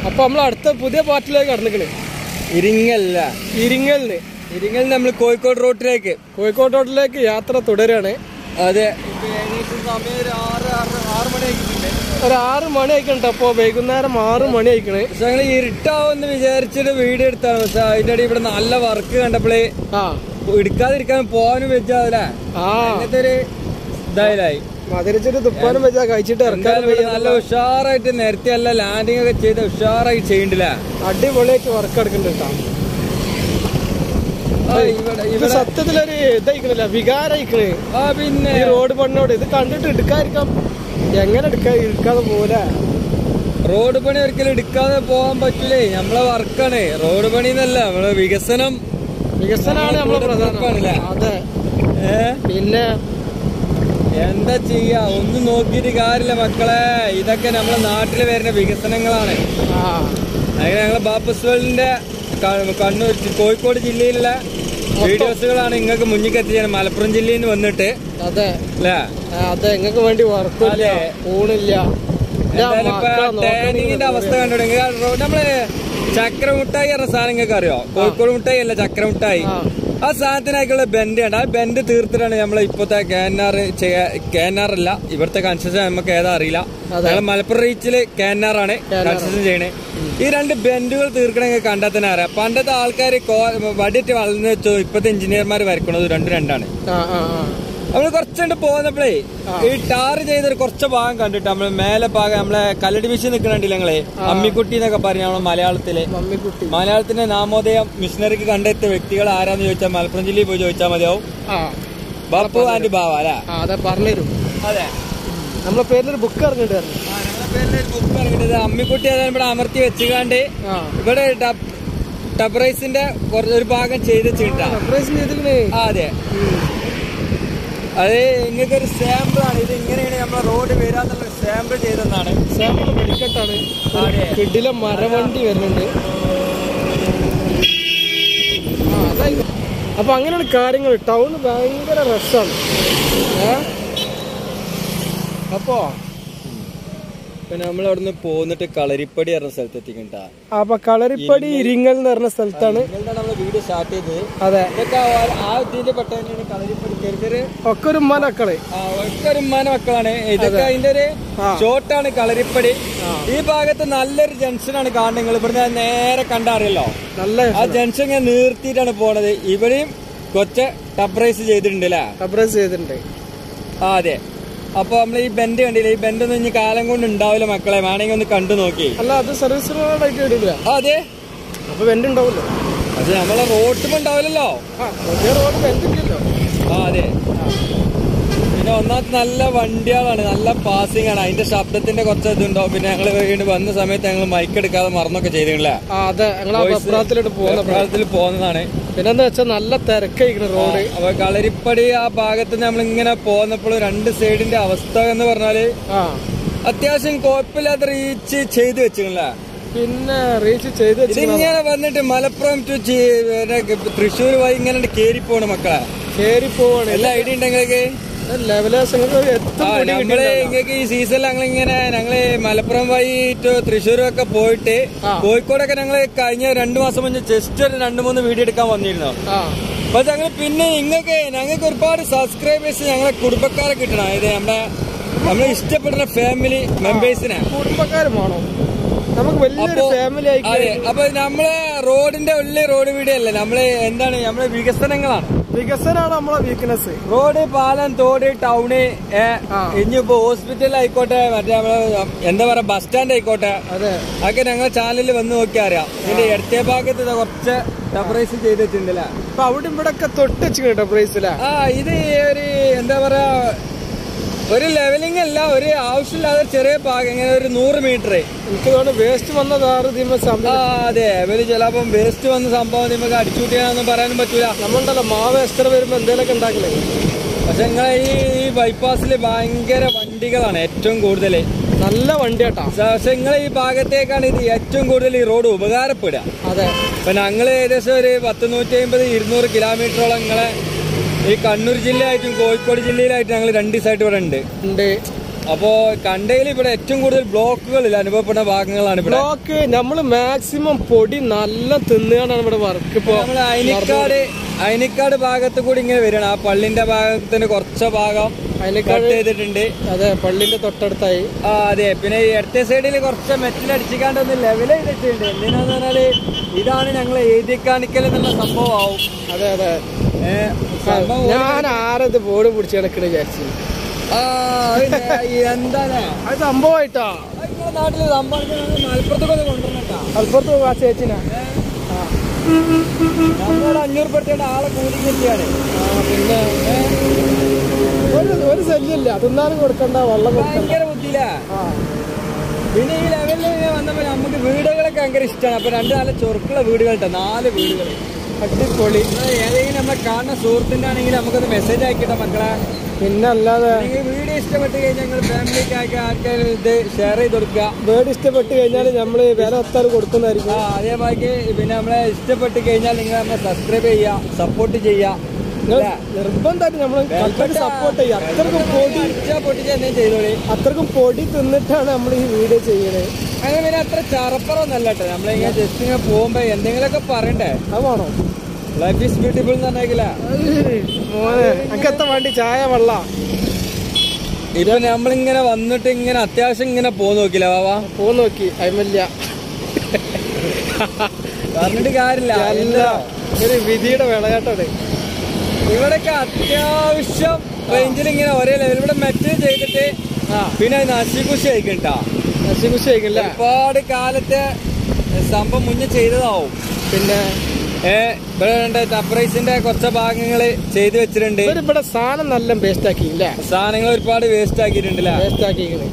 അപ്പൊ നമ്മൾ അടുത്ത പുതിയ പാർട്ടിലേക്ക് കടന്നിക്കണ് ഇരിങ്ങല്ല ഇരിങ്ങലിന് ഇരിങ്ങൽ നമ്മൾ കോഴിക്കോട് റോട്ടിലേക്ക് കോഴിക്കോട് റോഡിലേക്ക് യാത്ര തുടരുകയാണ് അതെ ഇപ്പൊ ഏകദേശം സമയം ഒരു ആറ് ആറ് ആറ് മണി ആയിട്ടുണ്ട് ഒരു ആറ് മണി ആയിക്കണ്ട അപ്പൊ വൈകുന്നേരം ആറ് മണി ആയിക്കണ് പക്ഷെ ഞങ്ങൾ ഇരുട്ടാവുമെന്ന് വിചാരിച്ചിട്ട് വീഡിയോ എടുത്താണ് പക്ഷെ അതിന്റെ ഇടയിൽ ഇവിടെ നല്ല വർക്ക് കണ്ടപ്പോഴേ ആ എടുക്കാതിരിക്കാൻ പോകാനും വെച്ചാലേ ആ അങ്ങനത്തെ ഒരു ഇതായാലായി മധുരിച്ചിട്ട് തുപ്പാനും വെച്ചാൽ കഴിച്ചിട്ട് ഇറക്കാൻ എന്തായാലും ഇവിടെ നല്ല ഉഷാറായിട്ട് നേരത്തെ അല്ല ലാൻഡിങ് ഒക്കെ ചെയ്ത് ഉഷാറായി ചെയ്യണ്ടില്ല അടിപൊളിയായിട്ട് വർക്ക് എടുക്കുന്നുണ്ട് കേട്ടോ ഇവിടെ ഇത് സത്യത്തിലൊരു ഇതായിക്കണില്ല വികാരയിക്കണ് ആ പിന്നെ ഈ റോഡ് പണിയോട് ഇത് കണ്ടിട്ട് എടുക്കാതിരിക്കാം എങ്ങനെ എടുക്കാ എടുക്കാതെ പോലെ റോഡ് പണി ഒരിക്കലും എടുക്കാതെ പോകാൻ പറ്റൂലേ നമ്മളെ വർക്കാണ് റോഡ് പണി എന്നല്ല നമ്മളെ വികസനം വികസനമാണ് നമ്മളെ പ്രധാനം ഉറപ്പാണല്ലേ? അതെ ഏ പിന്നെ എന്താ ചെയ്യാ ഒന്നും നോക്കിയിട്ട് കാര്യമില്ല മക്കളെ ഇതൊക്കെ നമ്മളെ നാട്ടിൽ വരുന്ന വികസനങ്ങളാണ് ആ അങ്ങനെ ഞങ്ങളെ ബാപ്പസ് വേൾഡിന്റെ ക- കണ്ണൂർ കോഴിക്കോട് ജില്ലയിലുള്ള വീഡിയോസുകളാണ് നിങ്ങൾക്ക് മുന്നിൽ എത്തിയത് മലപ്പുറം ജില്ലയിൽ നിന്ന് വന്നിട്ട് അതെ അല്ലേ ആ, അതെ നിങ്ങൾക്ക് വേണ്ടി വർക്കില്ല അതെ. ഊണില്ല ഇതാ എന്തായാലും ഇപ്പൊ മക്കളെ നോക്കാൻ ടാനിങ്ങിന്റെ അവസ്ഥ കണ്ടോ നമ്മള് ചക്ര മുട്ടായി പറഞ്ഞ സാധനം നിങ്ങൾക്ക് അറിയോ കോഴിക്കോട് മുട്ടായി അല്ല ചക്ര മുട്ടായി ആ. ആ സാധനത്തിനായിട്ടുള്ള ബെൻഡ് ഉണ്ട് ആ ബെൻഡ് തീർത്തിട്ടാണ് നമ്മളെ ഇപ്പോഴത്തെ കാനാർ കാനാർ അല്ല ഇവിടുത്തെ കൺസ്ട്രക്ഷൻ നമുക്ക് ഏതാ അറിയില്ല അതെ. ഞങ്ങൾ മലപ്പുറം റീച്ചില് കാനാറാണ് കൺസ്ട്രക്ഷൻ ചെയ്യണേ ഈ രണ്ട് ബെൻഡുകൾ തീർക്കണമെങ്കിൽ കണ്ടാൽ തന്നെ അറിയാം പണ്ടത്തെ ആൾക്കാർ വടിയിട്ട് വളർന്നു വെച്ചോ ഇപ്പത്തെ എഞ്ചിനീയർമാർ വരക്കണത് രണ്ടും രണ്ടാണ് ആ ആ ആ നമ്മള് കുറച്ചുണ്ട് പോകുന്നപ്പോഴേ ഈ ടാർ ചെയ്തൊരു കുറച്ച് ഭാഗം കണ്ടിട്ട് നമ്മള് മേലെ ഭാഗം നമ്മളെ കല്ലടി മിഷൻ നിൽക്കണില്ല ഞങ്ങളെ അമ്മിക്കുട്ടി എന്നൊക്കെ പറഞ്ഞു നമ്മളെ മലയാളത്തില് മമ്മിക്കുട്ടി മലയാളത്തിന്റെ നാമോദയം മിഷണറിക്ക് കണ്ടെത്തിയ വ്യക്തികൾ ആരാന്ന് ചോദിച്ചാൽ മലപ്പുറം ജില്ലയിൽ പോയി ചോദിച്ചാൽ മതിയാവും ആ ബപ്പു ആൻഡ് ബാവ അല്ലേ ആ അതെ പറഞ്ഞുതരും അതെ നമ്മളെ പേരിലൊരു ബുക്ക് ഇറങ്ങിട്ടായിരുന്നു ബുക്ക് ഇറങ്ങിട്ടത് അമ്മിക്കുട്ടി അതാണ് ഇവിടെ അമർത്തി വെച്ചുകാണ്ട് ആ ഇവിടെ ടബ്- ടബ്രൈസിന്റെ കുറച്ച് ഒരു ഭാഗം ചെയ്ത് വെച്ചിട്ടാ സർപ്രൈസ് ചെയ്തിക്കണേ ആ അതെ അത് ഇങ്ങനത്തെ ഒരു സാമ്പിൾ ആണ് ഇത് ഇങ്ങനെയാണ് നമ്മളെ റോഡ് വരാന്നുള്ള സാമ്പിൾ ചെയ്തെന്നാണ് സാമ്പിൾ വെടിക്കെട്ടാണ് അതെ. കിഡിലെ മരവണ്ടി വരുന്നുണ്ട് ആ അതായി അപ്പൊ അങ്ങനെയാണ് കാര്യങ്ങൾ ടൗൺ ഭയങ്കര രസമാണ് ഏ അപ്പോ പിന്നെ നമ്മൾ അവിടുന്ന് പോന്നിട്ട് കളരിപ്പടി പറഞ്ഞ സ്ഥലത്ത് എത്തിക്കണ്ടാ അപ്പൊ കളരിപ്പടി ഇരിങ്ങൽ എന്ന് പറഞ്ഞ സ്ഥലത്താണ് നിങ്ങളുടെ നമ്മളെ വീഡിയോ സ്റ്റാർട്ട് ചെയ്തത് അതെ ഇതൊക്കെ ആ- ആ ഇതിന്റെ പെട്ട തന്നെയാണ് കളരിപ്പടി ചെറിയ ചെറിയ ഒക്കെ ഒരു ഉമ്മാനക്കള് ആ, ഒറ്റ ഒരു ഉമ്മാനെ മക്കളാണ് ഇതൊക്കെ അതിന്റെ ഒരു ആ. ഷോട്ടാണ് കളരിപ്പടി ആ. ഈ ഭാഗത്ത് നല്ലൊരു ജംഗ്ഷനാണ് കാണുന്നത് നിങ്ങൾ ഇവിടുന്ന് നേരെ കണ്ടറിയല്ലോ നല്ല ആ ജംഗ്ഷൻ ഇങ്ങനെ നീർത്തിയിട്ടാണ് പോണത് ഇവിടെയും കൊച്ച ടബ്രൈസ് ചെയ്തിട്ടുണ്ട് അല്ലേ സർപ്രൈസ് ചെയ്തിട്ടുണ്ട് ആ അതെ അപ്പൊ നമ്മൾ ഈ ബെൻഡ് കണ്ടില്ല ഈ ബെൻഡ് ഒന്നും ഇനി കാലം കൊണ്ട് ഉണ്ടാവില്ല മക്കളെ വേണമെങ്കിൽ ഒന്ന് കണ്ടു നോക്കി അല്ല അത് സർവീസ് റോഡായിട്ട് ഇടില്ല ആ അതെ അപ്പൊ വെന്റ് ഉണ്ടാവുമല്ലോ പക്ഷെ നമ്മളെ റോട്ടും ഉണ്ടാവില്ലല്ലോ ആ പുതിയ റോഡ് വെന്റ് ഇല്ലല്ലോ ആ അതെ പിന്നെ ഒന്നാമത്തെ നല്ല വണ്ടികളാണ് നല്ല പാസിംഗ് ആണ് അതിന്റെ ശബ്ദത്തിന്റെ കുറച്ച് ഇതുണ്ടോ പിന്നെ ഞങ്ങൾ വീണ്ടും വന്ന സമയത്ത് ഞങ്ങൾ മൈക്ക് എടുക്കാതെ മറന്നൊക്കെ ചെയ്തിട്ടില്ല ആ അതെ ഞങ്ങൾ ആ വെപ്രാളത്തിലോട്ട് പോകുന്ന പ്രായത്തിൽ പോകുന്നതാണ് പിന്നെന്താ വെച്ചാൽ നല്ല തിരക്കായിക്കണ റോഡ് അപ്പൊ കളരിപ്പടി ആ ഭാഗത്ത് നമ്മൾ ഇങ്ങനെ പോന്നപ്പോൾ രണ്ട് സൈഡിന്റെ അവസ്ഥ എന്ന് പറഞ്ഞാല് ആ അത്യാവശ്യം കുഴപ്പമില്ലാത്ത റീച്ച് ചെയ്തു വെച്ചിട്ടില്ല പിന്നെ റീച്ച് ചെയ്ത് വെച്ച് ഇതിങ്ങനെ വന്നിട്ട് മലപ്പുറം ടു തൃശ്ശൂർ വഴി ഇങ്ങനെ കേറി പോണ മക്കളെ കേറി പോവാണ് എല്ലാ ഐഡിയ ഉണ്ടെങ്കിലൊക്കെ ലെവലേഴ്സ് എത്തും ആ പൊടി നമ്മള് ഇങ്ങക്ക് ഈ സീസണിൽ ഞങ്ങൾ ഇങ്ങനെ ഞങ്ങള് മലപ്പുറം വഴി ടു തൃശ്ശൂരും ഒക്കെ പോയിട്ട് ആ. കോഴിക്കോടൊക്കെ ഞങ്ങള് കഴിഞ്ഞ രണ്ടു മാസം മുന്നേ ജസ്റ്റ് ഒരു രണ്ടു മൂന്ന് വീഡിയോ എടുക്കാൻ വന്നിരുന്നു ആ അപ്പൊ ഞങ്ങൾ പിന്നെ ഇങ്ങക്ക് ഞങ്ങൾക്ക് ഒരുപാട് സബ്സ്ക്രൈബേഴ്സ് ഞങ്ങളെ കുടുംബക്കാരെ കിട്ടണം ഇത് നമ്മുടെ നമ്മളെ ഇഷ്ടപ്പെടുന്ന ഫാമിലി മെമ്പേഴ്സിനെ കുടുംബക്കാരും വേണോ നമുക്ക് വലിയൊരു അപ്പൊ- ഫാമിലി ആയി അതെ അപ്പൊ നമ്മളെ റോഡിന്റെ ഉള്ളിൽ റോഡ് വീഡിയോ അല്ല നമ്മള് എന്താണ് നമ്മളെ വികസനങ്ങളാണ് വികസനമാണ് നമ്മളെ വീക്ക്നെസ് റോഡ് പാലം തോട് ടൗണ് ഏ, ആ. ഇനിയിപ്പോ ഹോസ്പിറ്റൽ ആയിക്കോട്ടെ മറ്റേ നമ്മളെ എന്താ പറയാ ബസ് സ്റ്റാൻഡ് ആയിക്കോട്ടെ അതെ അതൊക്കെ ഞങ്ങളെ ചാനലിൽ വന്ന് നോക്കിയാൽ അറിയാം ഇതിന്റെ ഇടത്തെ ഭാഗത്ത് ഇത് കുറച്ച് സർപ്രൈസ് ചെയ്ത് വെച്ചിട്ടുണ്ടല്ലേ അപ്പൊ അവിടെ ഇവിടെ ഒക്കെ തൊട്ട് വെച്ച് കേട്ടോ പ്രൈസിലാ ആ ഇത് ഒരു എന്താ പറയാ ഒരു ലെവലിംഗ് അല്ല ഒരു ആവശ്യമില്ലാതെ ചെറിയ ഭാഗം ഇങ്ങനെ ഒരു നൂറ് മീറ്റർ എനിക്ക് തോന്നുന്നു വേസ്റ്റ് വന്നത് ആറ് തീമ ആ സമയം അതെ ഇവര് ചിലപ്പം വേസ്റ്റ് വന്ന സംഭവം നമുക്ക് അടിച്ചുകൂട്ടിയാണെന്നും പറയാനും പറ്റൂല നമ്മളുണ്ടല്ലോ മാവ് എക്സ്ട്രാ വരുമ്പോ എന്തേലൊക്കെ ഉണ്ടാക്കലേ പക്ഷെ നിങ്ങളെ ഈ ഈ ബൈപ്പാസിൽ ഭയങ്കര വണ്ടികളാണ് ഏറ്റവും കൂടുതൽ നല്ല വണ്ടിയാട്ടാ പക്ഷെ നിങ്ങളെ ഈ ഭാഗത്തേക്കാണ് ഇത് ഏറ്റവും കൂടുതൽ ഈ റോഡ് ഉപകാരപ്പെടുക അതെ അപ്പൊ ഞങ്ങൾ ഏകദേശം ഒരു പത്ത് നൂറ്റി അമ്പത് ഇരുന്നൂറ് കിലോമീറ്ററോളം നിങ്ങളെ ഈ കണ്ണൂർ ജില്ലയായിട്ടും കോഴിക്കോട് ജില്ലയിലായിട്ടും ഞങ്ങൾ രണ്ട് ദിവസമായിട്ട് ഇവിടെ ഉണ്ട് ഉണ്ട് അപ്പോ കണ്ടയിൽ ഇവിടെ ഏറ്റവും കൂടുതൽ ബ്ലോക്കുകളിൽ അനുഭവപ്പെടുന്ന ഭാഗങ്ങളാണ് ഇവിടെ ബ്ലോക്ക് നമ്മള് മാക്സിമം പൊടി നല്ല തിന്നുകയാണ് ഇവിടെ വർക്ക് ഇപ്പൊ നമ്മൾ അയനിക്കാട് അയനിക്കാട് ഭാഗത്ത് കൂടി ഇങ്ങനെ വരികയാണ് ആ പള്ളിന്റെ ഭാഗത്തിന് കുറച്ച് ഭാഗം അതിനേക്കാൾ കട്ട് ചെയ്തിട്ടുണ്ട് അതെ പള്ളിന്റെ തൊട്ടടുത്തായി ആ അതെ പിന്നെ ഈ ഇടത്തെ സൈഡിൽ കുറച്ച് മെറ്റൽ അടിച്ചിക്കാണ്ട് ഒന്ന് ലെവൽ ചെയ്തിട്ടുണ്ട് എന്തിനാന്ന് പറഞ്ഞാല് ഇതാണ് ഞങ്ങൾ എഴുതി കാണിക്കൽ എന്നുള്ള സംഭവമാവും അതെ അതെ ഏ, സംഭവം ഞാൻ ആരത് ബോർഡ് പിടിച്ച് കിടക്കണ വിചാരിച്ചു ആ, അത് നേ- എന്താണ് അത് സംഭവമായിട്ടാ അത് നിങ്ങളുടെ നാട്ടില് സംഭവം മലപ്പുറത്തൊക്കെ കൊണ്ടുവരണ്ടാ അൽപ്പുറത്ത് ആ ചേച്ചിനാ നമ്മൾ അഞ്ഞൂറ് പെടുത്തേണ്ട ആളെ കൂലി കെട്ടിയാണ് ആ പിന്നെ ഒരു ഒരു ശല്യമില്ല തിന്നാനും കൊടുക്കണ്ട വെള്ളം കൊടുക്കണ്ട ഭയങ്കര ബുദ്ധിയില്ല ആ പിന്നെ ഈ ലെവലിൽ വന്നപ്പോ നമുക്ക് വീടുകളൊക്കെ ഭയങ്കര ഇഷ്ടമാണ് അപ്പൊ രണ്ട് നല്ല ചൊറുക്കുള്ള വീടുകളുണ്ട് നാല് വീടുകൾ അടിപൊളി നിങ്ങള് ഏതെങ്കിലും നമ്മളെ കാണുന്ന സുഹൃത്തിന്റെ ആണെങ്കിൽ നമുക്കൊന്ന് മെസ്സേജ് ആക്കിട്ടോ മക്കളെ പിന്നെ അല്ലാതെ നിങ്ങൾ വീഡിയോ ഇഷ്ടപ്പെട്ട് കഴിഞ്ഞാൽ ഞങ്ങൾ ഫാമിലിക്കാർക്ക് ആൾക്കാർ ഇത് ഷെയർ ചെയ്ത് കൊടുക്കുക ബേർഡ് ഇഷ്ടപ്പെട്ട് കഴിഞ്ഞാൽ നമ്മള് വില ഒത്താറ് കൊടുക്കുന്നതായിരിക്കും ആ അതേമാതിരി പിന്നെ നമ്മളെ ഇഷ്ടപ്പെട്ട് കഴിഞ്ഞാൽ നിങ്ങൾ നമ്മളെ സബ്സ്ക്രൈബ് ചെയ്യുക സപ്പോർട്ട് ചെയ്യുക നിങ്ങൾ നിർബന്ധമായിട്ട് നമ്മൾ കൽപ്പന സപ്പോർട്ട് ചെയ്യുക അത്രക്കും പൊടി അടിച്ചാ പൊട്ടിച്ച് എന്തെങ്കിലും ചെയ്തോളി അത്രക്കും പൊടി തിന്നിട്ടാണ് നമ്മൾ ഈ വീഡിയോ ചെയ്യണത് അങ്ങനെ പിന്നെ അത്ര ചറപ്പറൊന്നല്ല കേട്ടോ നമ്മളിങ്ങനെ ജസ്റ്റ് ഇങ്ങനെ പോകുമ്പോ എന്തെങ്കിലുമൊക്കെ പറയണ്ടേ അത് വേണോ ലൈഫ് ഈസ് ബ്യൂട്ടിഫുൾ എന്ന് പറഞ്ഞേക്കില്ല മോനെ എനിക്കെത്ത വേണ്ടി ചായ വെള്ള ഇപ്പൊ നമ്മളിങ്ങനെ വന്നിട്ട് ഇങ്ങനെ അത്യാവശ്യം ഇങ്ങനെ പോന്ന് നോക്കില്ല വാവാ പോ നോക്കി അയമല്ല പറഞ്ഞിട്ട് കാര്യമില്ല അല്ല ഒരു വിധിയുടെ വിളയാട്ടത് ഇവിടെയൊക്കെ അത്യാവശ്യം റേഞ്ചിൽ ഇങ്ങനെ ഒരേ ലെവൽ ഇവിടെ മെറ്റൽ ചെയ്തിട്ട് ആ പിന്നെ നശികുശി ആയിക്കണ്ടാ നശികുശി ആയിക്കില്ല ഒരുപാട് കാലത്തെ സംഭവം മുന്നേ ചെയ്തതാവും പിന്നെ ഏ ഇവിടെ ഉണ്ട് ടപ്രൈസിന്റെ കുറച്ച് ഭാഗങ്ങള് ചെയ്തു വെച്ചിട്ടുണ്ട് ഇവര് ഇവിടെ സാധനം നല്ല വേസ്റ്റ് ആക്കിയില്ല സാധനങ്ങൾ ഒരുപാട് വേസ്റ്റ് ആക്കിയിട്ടുണ്ടല്ലേ വേസ്റ്റ് ആക്കിക്കണ്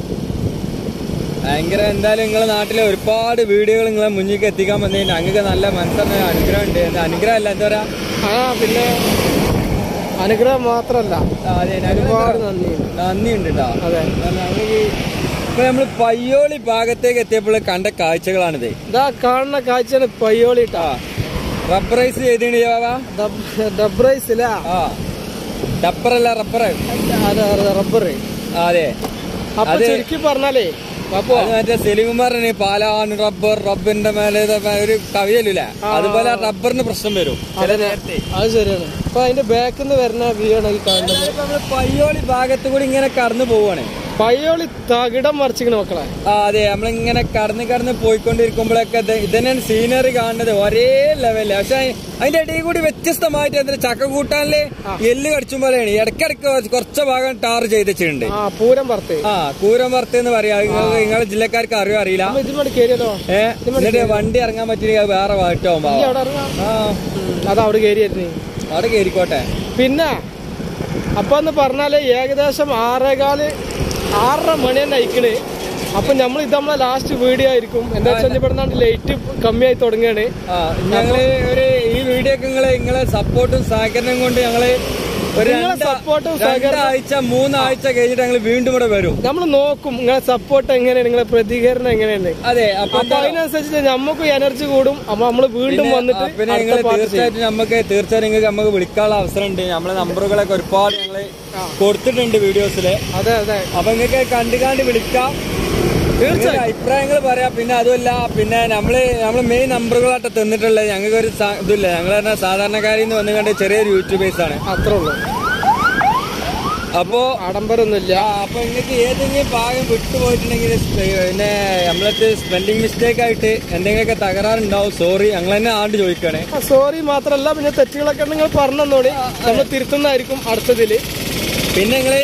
ഭയങ്കര എന്തായാലും നിങ്ങളെ നാട്ടിലെ ഒരുപാട് വീഡിയോകൾ നിങ്ങളെ മുന്നിലേക്ക് എത്തിക്കാൻ വന്നതിന് ഞങ്ങൾക്ക് നല്ല മനസ്സിന് അനുഗ്രഹം ഉണ്ട് എന്താ അനുഗ്രഹം അല്ല എന്താ പറയാ ആ പിന്നെ അനുഗ്രഹം മാത്രല്ല ആ, അതെ ഞങ്ങൾക്ക് ഒരുപാട് നന്ദി നന്ദിയുണ്ട് കേട്ടോ അതെ ഞങ്ങൾക്ക് ഇപ്പൊ നമ്മള് പയ്യോളി ഭാഗത്തേക്ക് എത്തിയപ്പോൾ കണ്ട കാഴ്ചകളാണിത് ഇതാ കാണുന്ന കാഴ്ചയാണ് പയ്യോളിട്ടാ റബ്ബറൈസ് ചെയ്തിട്ടുണ്ട് ബാബാ ഡബ്രൈസില ആ ഡപ്പറല്ല റബ്ബർ റബ്ബർ അതെ അപ്പൊ അത് ചുരുക്കി പറഞ്ഞാലേ അപ്പൊ അത് മറ്റേ സെലികുമാറിന് പാലാണ് റബ്ബർ റബ്ബറിന്റെ മേലെ ഇത് ഒരു കവിയല്ലേ അതുപോലെ ആ റബ്ബറിന് പ്രശ്നം വരും ചില നേരത്തെ അത് ശരിയാണ് അപ്പൊ അതിന്റെ ബാക്കിൽ നിന്ന് വരുന്ന വ്യൂ ആണ് ഈ കാണുന്നത് ഇപ്പൊ നമ്മള് പയ്യോളി ഭാഗത്ത് കൂടി ഇങ്ങനെ കടന്നു പോവാണ് പയ്യോളി തകിടം മറിച്ചിക്കണ മക്കളെ ആ അതെ നമ്മളിങ്ങനെ കടന്ന് കടന്ന് പോയിക്കൊണ്ടിരിക്കുമ്പോഴൊക്കെ ഇത് ഇതന്നെയാണ് സീനറി കാണുന്നത് ഒരേ ലെവലില് പക്ഷെ അതിന്റെ ഇടയിൽ കൂടി വ്യത്യസ്തമായിട്ട് എന്താ ചക്ക കൂട്ടാനില് എല്ല് കടിച്ചും പോലെയാണ് ഇടയ്ക്കിടയ്ക്ക് കുറച്ച് ഭാഗം ടാർ ചെയ്ത് വെച്ചിട്ടുണ്ട് ആ പൂരം പറത്ത് ആ കൂരം വറുത്ത് എന്ന് പറയാ നിങ്ങൾ നിങ്ങളെ ജില്ലക്കാർക്ക് അറിയോ അറിയില്ല അപ്പൊ ഇതിനോട് കയറിയല്ലോ ഏ എന്നിട്ട് വണ്ടി ഇറങ്ങാൻ പറ്റില്ല വേറെ ഭാഗത്താവും ഇനി അവിടെ ഇറങ്ങാം ആ അത് അവിടെ കയറിയായിരുന്നു അവിടെ കയറിക്കോട്ടെ പിന്നെ അപ്പൊ എന്ന് പറഞ്ഞാല് ഏകദേശം ആറേകാല് ആറര മണി തന്നെ അയക്കണ് അപ്പൊ നമ്മൾ ഇത് നമ്മളെ ലാസ്റ്റ് വീഡിയോ ആയിരിക്കും എന്താ വെച്ചാൽ ഇവിടെ ലൈറ്റ് കമ്മിയായി തുടങ്ങുകയാണ് ആ ഞങ്ങള് ഒരു ഈ വീഡിയോ ഒക്കെ നിങ്ങളെ നിങ്ങളെ സപ്പോർട്ടും സഹകരണവും കൊണ്ട് ഞങ്ങള് ഒരു നിങ്ങളെ രണ്ട് സപ്പോർട്ടും സഹകരണം രണ്ടാഴ്ച മൂന്നാഴ്ച കഴിഞ്ഞിട്ട് ഞങ്ങൾ വീണ്ടും ഇവിടെ വരും നമ്മൾ നോക്കും നിങ്ങളെ സപ്പോർട്ട് എങ്ങനെയാണ് നിങ്ങളെ പ്രതികരണം എങ്ങനെയാണ് അതെ അപ്പൊ അപ്പൊ അതിനനുസരിച്ച് നമുക്ക് എനർജി കൂടും അപ്പൊ നമ്മള് വീണ്ടും വന്നിട്ട് ആ, പിന്നെ അടുത്ത നിങ്ങൾ പാർട്ട് ചെയ്യും തീർച്ചയായിട്ടും നമുക്ക് തീർച്ചയായും നിങ്ങൾക്ക് നമുക്ക് വിളിക്കാനുള്ള അവസരം ഉണ്ട് നമ്മളെ നമ്പറുകളൊക്കെ ഒരുപാട് ഞങ്ങള് കൊടുത്തിട്ടുണ്ട് വീഡിയോസില് അതെ അതെ അപ്പൊ നിങ്ങൾക്ക് കണ്ടു കണ്ട് വിളിക്കാം തീർച്ചയായും അഭിപ്രായങ്ങൾ പറയാം പിന്നെ അതുമല്ല പിന്നെ നമ്മള് നമ്മള് മെയിൻ നമ്പറുകളായിട്ട് തന്നിട്ടുള്ളത് ഞങ്ങൾക്ക് ഒരു സാ- ഇതില്ല ഞങ്ങൾ പറഞ്ഞ സാധാരണക്കാരിൽ നിന്ന് വന്നു കണ്ട് ചെറിയൊരു യൂട്യൂബേഴ്സ് ആണ് അത്രേ ഉള്ളൂ അപ്പോ ആഡംബരമൊന്നുമില്ല ആ, അപ്പൊ നിങ്ങൾക്ക് ഏതെങ്കിലും ഭാഗം വിട്ടുപോയിട്ടുണ്ടെങ്കിൽ പിന്നെ നമ്മളത് സ്പെല്ലിംഗ് മിസ്റ്റേക്ക് ആയിട്ട് എന്തെങ്കിലുമൊക്കെ തകരാറുണ്ടാവും സോറി ഞങ്ങൾ തന്നെ ആണ്ട് ചോദിക്കണേ സോറി മാത്രല്ല പിന്നെ തെറ്റുകളൊക്കെ നിങ്ങൾ പറഞ്ഞോളി നമ്മൾ തിരുത്തുന്നതായിരിക്കും അടുത്തതില് പിന്നെ നിങ്ങള്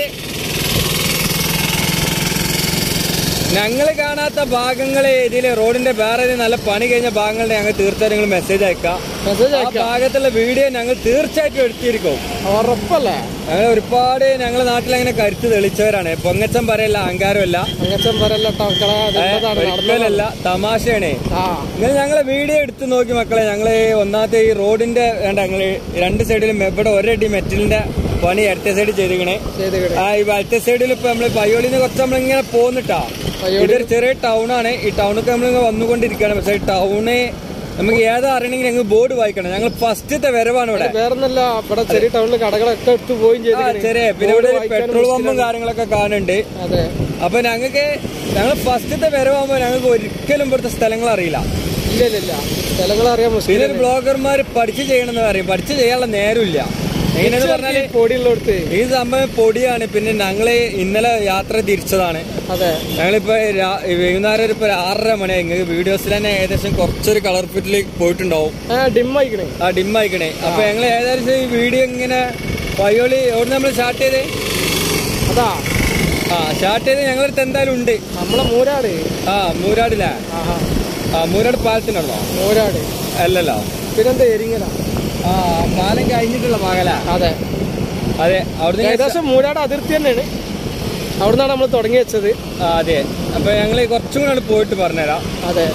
ഞങ്ങൾ കാണാത്ത ഭാഗങ്ങള് ഇതില് റോഡിന്റെ വേറെ ഏതെങ്കിലും നല്ല പണി കഴിഞ്ഞ ഭാഗങ്ങളുടെ ഞങ്ങൾ തീർച്ചയായും നിങ്ങൾ മെസ്സേജ് അയക്കാം മെസ്സേജ് ആ അയക്കാം ഭാഗത്തുള്ള വീഡിയോ ഞങ്ങൾ തീർച്ചയായിട്ടും എടുത്തിരിക്കും ഉറപ്പല്ലേ ഞങ്ങൾ ഒരുപാട് ഞങ്ങളുടെ നാട്ടിൽ അങ്ങനെ കരുത്ത് തെളിച്ചവരാണ് പൊങ്ങച്ചം പറയല്ല അഹങ്കാരമല്ല അങ്ങച്ചൻ പറയല്ല മക്കളെ അതെന്താണ് നടന്നത് ഒരിക്കലല്ല തമാശയാണ് ആ നിങ്ങൾ ഞങ്ങളെ വീഡിയോ എടുത്ത് നോക്കി മക്കളെ ഞങ്ങള് ഒന്നാമത്തെ ഈ റോഡിന്റെ വേണ്ട ഞങ്ങള് രണ്ട് സൈഡിലും ഇവിടെ ഒരടി മെറ്റലിന്റെ പണി അടുത്ത സൈഡ് ചെയ്തിക്കണേ ചെയ്ത് കിട ആ ഈ വലത്തെ സൈഡിൽ ഇപ്പൊ നമ്മള് പയ്യോളിന്ന് കുറച്ച് നമ്മളിങ്ങനെ പോന്നിട്ടാ പയ്യോളി- ഇതൊരു ചെറിയ ടൗൺ ആണ് ഈ ടൗണൊക്കെ നമ്മളിങ്ങനെ വന്നുകൊണ്ടിരിക്കുകയാണ് പക്ഷെ ഈ ടൗണ് നമുക്ക് ഏതാ അറിയണമെങ്കിൽ ഞങ്ങൾ ബോർഡ് വായിക്കണം ഞങ്ങൾ ഫസ്റ്റത്തെ വരവാണ് ഇവിടെ വേറൊന്നല്ല ഇവിടെ ചെറിയ ടൗണിൽ കടകളൊക്കെ എടുത്ത് പോവുകയും ആ, ചെയ്തു ചെറിയ പിന്നെ ഇവിടെ ഒരു പെട്രോൾ പമ്പും കാര്യങ്ങളൊക്കെ കാണുന്നുണ്ട് അതെ അപ്പൊ ഞങ്ങൾക്ക് ഞങ്ങൾ ഫസ്റ്റത്തെ വരവാകുമ്പോ ഞങ്ങൾക്ക് ഒരിക്കലും ഇവിടുത്തെ സ്ഥലങ്ങൾ അറിയില്ല ഇല്ല ഇല്ല ഇല്ല സ്ഥലങ്ങൾ അറിയാൻ പിന്നെ മുസ്ലിം ഒരു ബ്ലോഗർമാർ പഠിച്ച് ചെയ്യണമെന്ന് പറയും പഠിച്ച് ചെയ്യാനുള്ള നേരമില്ല എങ്ങനെയെന്ന് പറഞ്ഞാല് പൊടിയുള്ളടത്ത് ഈ സംഭവം പൊടിയാണ് പിന്നെ ഞങ്ങള് ഇന്നലെ യാത്ര തിരിച്ചതാണ് അതെ ഞങ്ങളിപ്പോ രാ- വൈകുന്നേരം ഇപ്പൊ ആറര മണി നിങ്ങൾക്ക് വീഡിയോസിൽ തന്നെ ഏകദേശം കുറച്ചൊരു കളർ ഫിറ്റിൽ പോയിട്ടുണ്ടാവും ആ ഡിം ആയിക്കണേ ആ ഡിം ആയിക്കണേ അപ്പൊ ഞങ്ങൾ ഏകദേശം ഈ വീഡിയോ ഇങ്ങനെ പയ്യോളി എവിടെ നമ്മൾ സ്റ്റാർട്ട് ചെയ്ത് അതാ ആ സ്റ്റാർട്ട് ചെയ്ത് ഞങ്ങളടുത്ത് എന്തായാലും ഉണ്ട് നമ്മളെ മൂരാട് ആ മൂരാടിലാ ആഹാ ആ മൂരാട് പാലത്തിനുണ്ടോ മൂരാട് അല്ലല്ലോ പിന്നെന്താ എരിങ്ങല ആ പാലം കഴിഞ്ഞിട്ടുള്ള മകല അതെ അതെ അവിടുന്ന് ഇങ്ങനെ ഏകദേശം മൂരാട് അതിർത്തി തന്നെയാണ് അവിടുന്നാണ് നമ്മൾ തുടങ്ങി വെച്ചത് ആ, അതെ അപ്പൊ ഞങ്ങള് കുറച്ചും കൂടെ അങ്ങട് പോയിട്ട് പറഞ്ഞുതരാം അതെ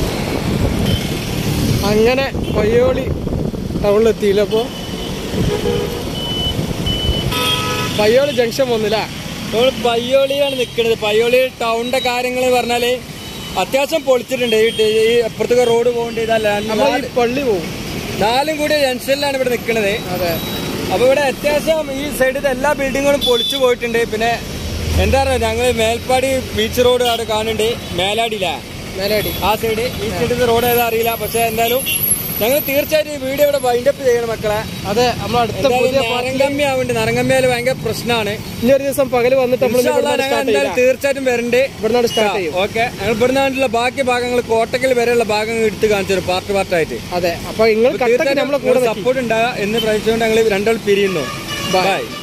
അങ്ങനെ പയ്യോളി ടൗണിലെത്തിയില്ല അപ്പോ പയ്യോളി ജംഗ്ഷൻ വന്നില്ല നമ്മൾ പയ്യോളിയാണ് നിൽക്കുന്നത് പയ്യോളി ടൗണിന്റെ കാര്യങ്ങൾ പറഞ്ഞാല് അത്യാവശ്യം പൊളിച്ചിട്ടുണ്ട് ഈ ടെ- ഈ അപ്പുറത്തൊക്കെ റോഡ് പോകേണ്ട ഇതല്ല നമ്മൾ ഈ പള്ളി പോകും നാലും കൂടി ജംഗ്ഷനിലാണ് ഇവിടെ നിൽക്കുന്നത് അതെ അപ്പൊ ഇവിടെ അത്യാവശ്യം ഈ സൈഡിൽ എല്ലാ ബിൽഡിങ്ങുകളും പൊളിച്ചു പോയിട്ടുണ്ട് പിന്നെ എന്താ പറയുക ഞങ്ങൾ മേൽപ്പാടി ബീച്ച് റോഡ് അവിടെ കാണുന്നുണ്ട് മേലാടിയിലാ മേലാടി ആ സൈഡ് ഈ സൈഡിൽ റോഡ് ഏതാ അറിയില്ല പക്ഷെ എന്തായാലും ഞങ്ങൾ തീർച്ചയായിട്ടും ഈ വീഡിയോ ഇവിടെ വൈൻഡപ്പ് ചെയ്യണം മക്കളെ അതെ നമ്മൾ അടുത്ത എന്തായാലും പുതിയ നരങ്കമ്മി ആവുന്നുണ്ട് നരങ്കമ്മിയാല് ഭയങ്കര പ്രശ്നമാണ് ഇനി ഒരു ദിവസം പകല് വന്നിട്ട് നമ്മൾ ഞങ്ങൾ സ്റ്റാർട്ട് എന്തായാലും ചെയ്യാം തീർച്ചയായിട്ടും വരണ്ട് ഇവിടുന്നാണ് സ്റ്റാർട്ട് ചെയ്യും ഓക്കെ ഞങ്ങൾ ഇവിടുന്നാണ്ടുള്ള ബാക്കി ഭാഗങ്ങൾ കോട്ടക്കൽ വരെയുള്ള ഭാഗങ്ങൾ എടുത്ത് കാണിച്ചു തരും പാർട്ട് പാർട്ടായിട്ട് അതെ അപ്പൊ നിങ്ങൾ കട്ടക്ക് നമ്മളെ കൂടെ നിൽക്കും. സപ്പോർട്ട് ഉണ്ടാകുക എന്ന് പ്രതീക്ഷിച്ചുകൊണ്ട് ഞങ്ങൾ രണ്ടാൾ പിരിയുന്നു Bye. ബൈ